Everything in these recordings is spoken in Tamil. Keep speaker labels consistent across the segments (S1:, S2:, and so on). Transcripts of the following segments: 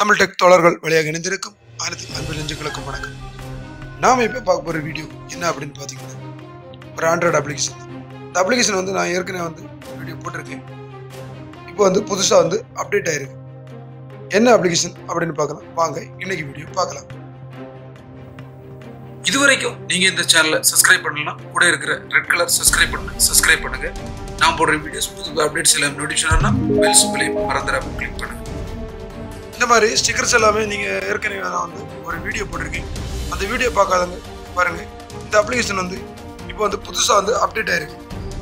S1: தமிழ் டெக் தோழர்கள் வழியாக இணைந்திருக்கும் அனைத்து அன்பு நெஞ்சுகளுக்கும் வணக்கம் நாம் இப்போ பார்க்க போகிற வீடியோ என்ன அப்படின்னு பார்த்தீங்கன்னா ஒரு ஆண்ட்ராய்டு அப்ளிகேஷன் இந்த அப்ளிகேஷன் வந்து நான் ஏற்கனவே வந்து வீடியோ போட்டிருக்கேன் இப்போ வந்து புதுசாக வந்து அப்டேட் ஆயிருக்கு என்ன அப்ளிகேஷன் அப்படின்னு பார்க்கலாம் வாங்க இன்னைக்கு வீடியோ பார்க்கலாம்
S2: இதுவரைக்கும் நீங்க இந்த சேனலை சப்ஸ்கிரைப் பண்ணலாம் கூட இருக்கிற ரெட் கலர் சப்ஸ்கிரைப் பண்ணுங்க சப்ஸ்கிரைப் பண்ணுங்க நான் போடுற வீடியோஸ் புது அப்டேட்ஸ் எல்லாம் நோட்டிஃபிகேஷன் பெல் சிம்பிளையும் மறந்துடாம கிளிக் பண்ணுங்க
S1: இந்த மாதிரி ஸ்டிக்கர்ஸ் எல்லாமே நீங்கள் ஏற்கனவே நான் வந்து ஒரு வீடியோ போட்டிருக்கேன் அந்த வீடியோ பார்க்காதவங்க பாருங்க இந்த அப்ளிகேஷன் வந்து இப்போ வந்து புதுசாக வந்து அப்டேட் ஆயிருக்கு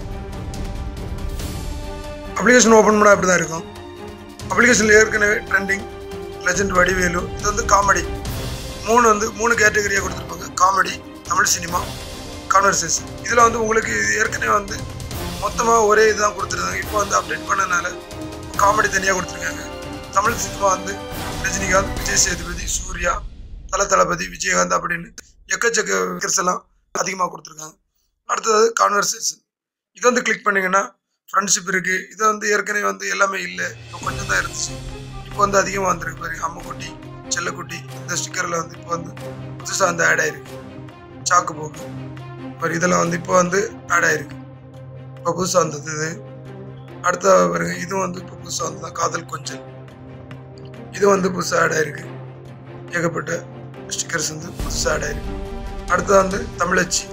S1: அப்ளிகேஷன் ஓப்பன் பண்ணால் அப்படி தான் இருக்கும் அப்ளிகேஷனில் ஏற்கனவே ட்ரெண்டிங் லெஜண்ட் வடிவேலு இது வந்து காமெடி மூணு வந்து மூணு கேட்டகரியாக கொடுத்துருப்பாங்க காமெடி தமிழ் சினிமா கான்வர்சேஷன் இதில் வந்து உங்களுக்கு இது ஏற்கனவே வந்து மொத்தமாக ஒரே இதுதான் கொடுத்துருந்தாங்க இப்போ வந்து அப்டேட் பண்ணனால காமெடி தனியாக கொடுத்துருக்காங்க தமிழ் சினிமா வந்து ரஜினிகாந்த் விஜய் சேதுபதி சூர்யா தல தளபதி விஜயகாந்த் அப்படின்னு எக்கச்சக்க விக்கர்ஸ் எல்லாம் அதிகமாக கொடுத்துருக்காங்க அடுத்தது கான்வர்சேஷன் இது வந்து கிளிக் பண்ணீங்கன்னா ஃப்ரெண்ட்ஷிப் இருக்கு இது வந்து ஏற்கனவே வந்து எல்லாமே இல்லை இப்போ கொஞ்சம் தான் இருந்துச்சு இப்போ வந்து அதிகமாக வந்திருக்கு பாருங்க அம்முக்குட்டி செல்லக்குட்டி இந்த ஸ்டிக்கரில் வந்து இப்போ வந்து புதுசாக வந்து ஆட் ஆயிருக்கு சாக்கு போக்கு பாரு இதெல்லாம் வந்து இப்போ வந்து ஆட் ஆயிருக்கு இப்போ புதுசாக வந்தது இது அடுத்த பாருங்க இதுவும் வந்து இப்போ புதுசாக வந்தது காதல் கொஞ்சல் இது வந்து புதுசாக ஆட் ஆயிருக்கு ஏகப்பட்ட ஸ்டிக்கர்ஸ் வந்து புதுசாக ஆட் ஆயிருக்கு அடுத்தது வந்து தமிழச்சி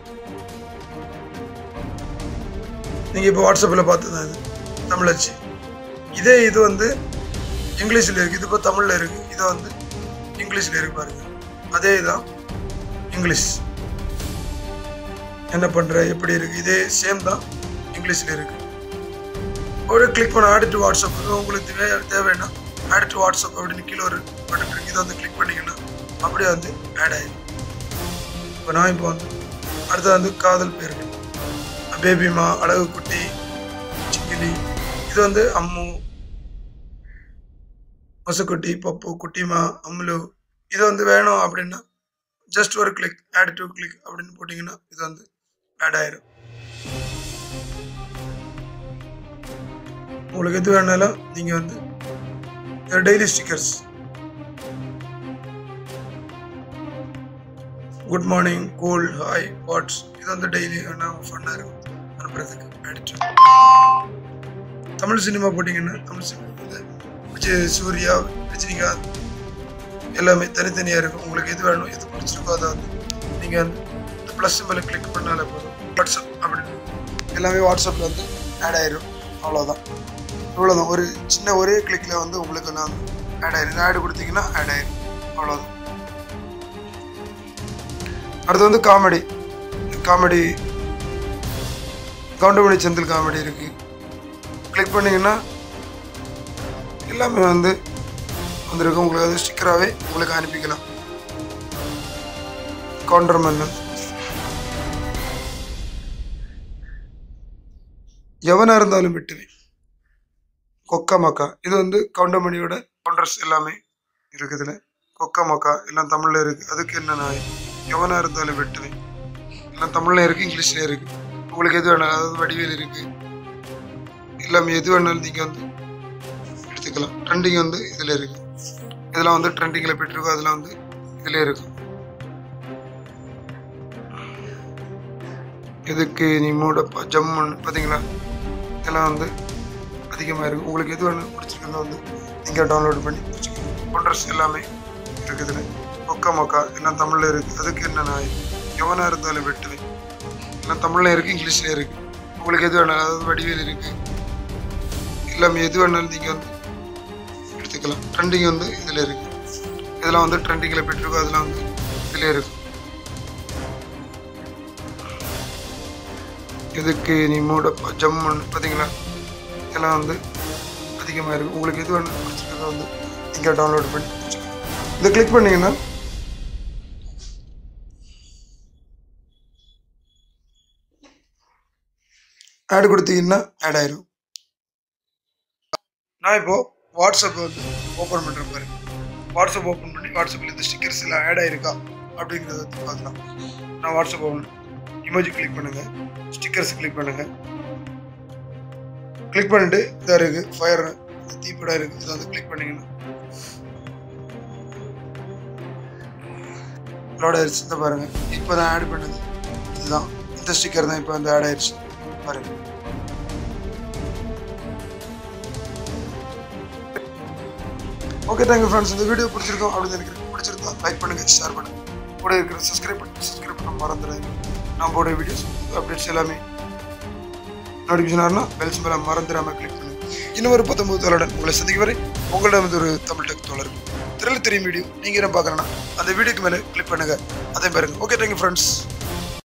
S1: நீங்கள் இப்போ வாட்ஸ்அப்பில் பார்த்தது தான் இது தமிழச்சி இதே இது வந்து இங்கிலீஷில் இருக்குது இது இப்போ தமிழில் இருக்குது இது வந்து இங்கிலீஷில் இருக்கு பாருங்க அதே தான் இங்கிலீஷ் என்ன பண்ணுற எப்படி இருக்குது இதே சேம் தான் இங்கிலீஷில் இருக்குது ஒரு கிளிக் பண்ண ஆட் டு வாட்ஸ்அப் உங்களுக்கு தேவை தேவைன்னா ஆட் டு வாட்ஸ்அப் அப்படின்னு கீழே ஒரு பட்டன் இருக்கு இதை வந்து கிளிக் பண்ணிங்கன்னா அப்படியே வந்து ஆட் ஆயிடும் இப்போ நான் இப்போ வந்து அடுத்தது வந்து காதல் பேர்கள் பேபிமா அழகு குட்டி சிங்கிலி இது வந்து அம்மு மொசக்குட்டி பப்பு குட்டிமா அம்முலு இது வந்து வேணும் அப்படின்னா ஜஸ்ட் ஒரு கிளிக் ஆட் டு கிளிக் அப்படின்னு போட்டிங்கன்னா இது வந்து ஆட் ஆயிரும் உங்களுக்கு எது வேணாலும் நீங்கள் வந்து daily stickers good morning cool hi what's இது வந்து டெய்லி வேணால் ஃபன்னாக இருக்கும் அனுப்புறதுக்கு ஆடிட்டு தமிழ் சினிமா போட்டிங்கன்னா தமிழ் சினிமா வந்து விஜய் சூர்யா ரஜினிகாந்த் எல்லாமே தனித்தனியாக இருக்கும் உங்களுக்கு எது வேணும் எது பிடிச்சிருக்கோ அதை வந்து நீங்கள் வந்து இந்த ப்ளஸ் சிம்பிளை கிளிக் பண்ணாலே போதும் வாட்ஸ்அப் அப்படின்னு எல்லாமே வாட்ஸ்அப்பில் வந்து ஆட் ஆயிரும் அவ்வளோதான் இவ்வளோதான் ஒரு சின்ன ஒரே கிளிக்கில் வந்து உங்களுக்கு எல்லாம் ஆட் ஆயிரும் ஆடு கொடுத்தீங்கன்னா ஆட் ஆயிரும் அவ்வளோதான் அடுத்து வந்து comedy comedy Goundamani Senthil comedy இருக்கு கிளிக் பண்ணீங்கன்னா எல்லாமே வந்து வந்திருக்கு உங்களுக்கு அது ஸ்டிக்கராகவே உங்களுக்கு அனுப்பிக்கலாம் கவுண்டர் மன்னன் எவனா இருந்தாலும் விட்டுவேன் கொக்கா மக்கா இது வந்து கவுண்டமணியோட கவுண்டர்ஸ் எல்லாமே இருக்குதுல கொக்கா மக்கா எல்லாம் தமிழில் இருக்கு அதுக்கு என்ன நான் எவனா இருந்தாலும் வெட்டுவேன் எல்லாம் தமிழ்ல இருக்கு இங்கிலீஷ்ல இருக்கு உங்களுக்கு எது வேணாலும் அதாவது வடிவேல் இருக்கு எல்லாமே எது வேணாலும் நீங்கள் வந்து எடுத்துக்கலாம் ட்ரெண்டிங் வந்து இதில் இருக்கு இதெல்லாம் வந்து ட்ரெண்டிங்கில் போயிட்டுருக்கோ அதெல்லாம் வந்து இதில் இருக்கு எதுக்கு நீ மூடப்பா ஜம்முன்னு பார்த்தீங்களா இதெல்லாம் வந்து அதிகமாக இருக்குது உங்களுக்கு எது வேணும் பிடிச்சிருக்கோ வந்து நீங்கள் டவுன்லோட் பண்ணி வச்சுக்கோங்க கவுண்டர்ஸ் எல்லாமே இருக்குதுல மொக்கா மொக்கா எல்லாம் தமிழில் இருக்குது அதுக்கு என்ன நான் எவனாக இருந்தாலும் வெட்டுவேன் எல்லாம் தமிழில் இருக்குது இங்கிலீஷில் இருக்குது உங்களுக்கு எது வேணாலும் அதாவது வடிவேல் இருக்குது எல்லாமே எது வேணாலும் நீங்கள் வந்து எடுத்துக்கலாம் ட்ரெண்டிங் வந்து இதில் இருக்குது இதெல்லாம் வந்து ட்ரெண்டிங்கில் போயிட்டுருக்கோ அதெல்லாம் வந்து இதில் இருக்கு எதுக்கு நீ மூடப்பா ஜம்முன்னு பார்த்தீங்களா இதெல்லாம் வந்து அதிகமாக இருக்குது உங்களுக்கு எது வேணும் பிடிச்சிருக்கோ வந்து நீங்கள் டவுன்லோட் பண்ணி வச்சுக்கோங்க இதை கிளிக் பண்ணீங்கன்னா ஆட் கொடுத்தீங்கன்னா ஆட் ஆயிரும் நான் இப்போ வாட்ஸ்அப் வந்து ஓப்பன் பண்ணுறேன் பாருங்க வாட்ஸ்அப் ஓப்பன் பண்ணி வாட்ஸ்அப்பில் இந்த ஸ்டிக்கர்ஸ் எல்லாம் ஆட் ஆயிருக்கா அப்படிங்கிறத வந்து பார்க்கலாம் நான் வாட்ஸ்அப் ஓப்பன் இமோஜி கிளிக் பண்ணுங்க ஸ்டிக்கர்ஸ் கிளிக் பண்ணுங்க கிளிக் பண்ணிட்டு இதாக இருக்குது ஃபயர் தீப்படம் இருக்குது இதை வந்து கிளிக் பண்ணிங்கன்னா லோட் ஆயிடுச்சு இந்த பாருங்க இப்போ தான் ஆட் பண்ணது இதுதான் இந்த ஸ்டிக்கர் தான் இப்போ வந்து ஆட் ஆயிடுச்சு பாருங்க ஓகே தேங்க்யூ ஃப்ரெண்ட்ஸ் இந்த வீடியோ பிடிச்சிருக்கோம் அப்படின்னு நினைக்கிறேன் பிடிச்சிருந்தா லைக் பண்ணுங்க ஷேர் பண்ணுங்க கூட இருக்கிற சப்ஸ்கிரைப் பண்ணி சப்ஸ்கிரைப் பண்ண மறந்துடாதீங்க நான் போடுற வீடியோஸ் அப்டேட்ஸ் எல்லாமே நோட்டிஃபிகேஷன் வரணும் பெல் சிம்பிளை மறந்துடாம கிளிக் பண்ணுங்க இன்னும் ஒரு பத்தொன்பது தோழருடன் உங்களை சந்திக்க வரை உங்களிடம் வந்து ஒரு தமிழ் டெக் தோழர் திரள் தெரியும் வீடியோ நீங்கள் என்ன பார்க்குறேன்னா அந்த வீடியோக்கு மேலே கிளிக் பண்ணுங்க அதே பாருங்க ஓகே தேங்க்யூ ஃப்ரெண்ட்ஸ்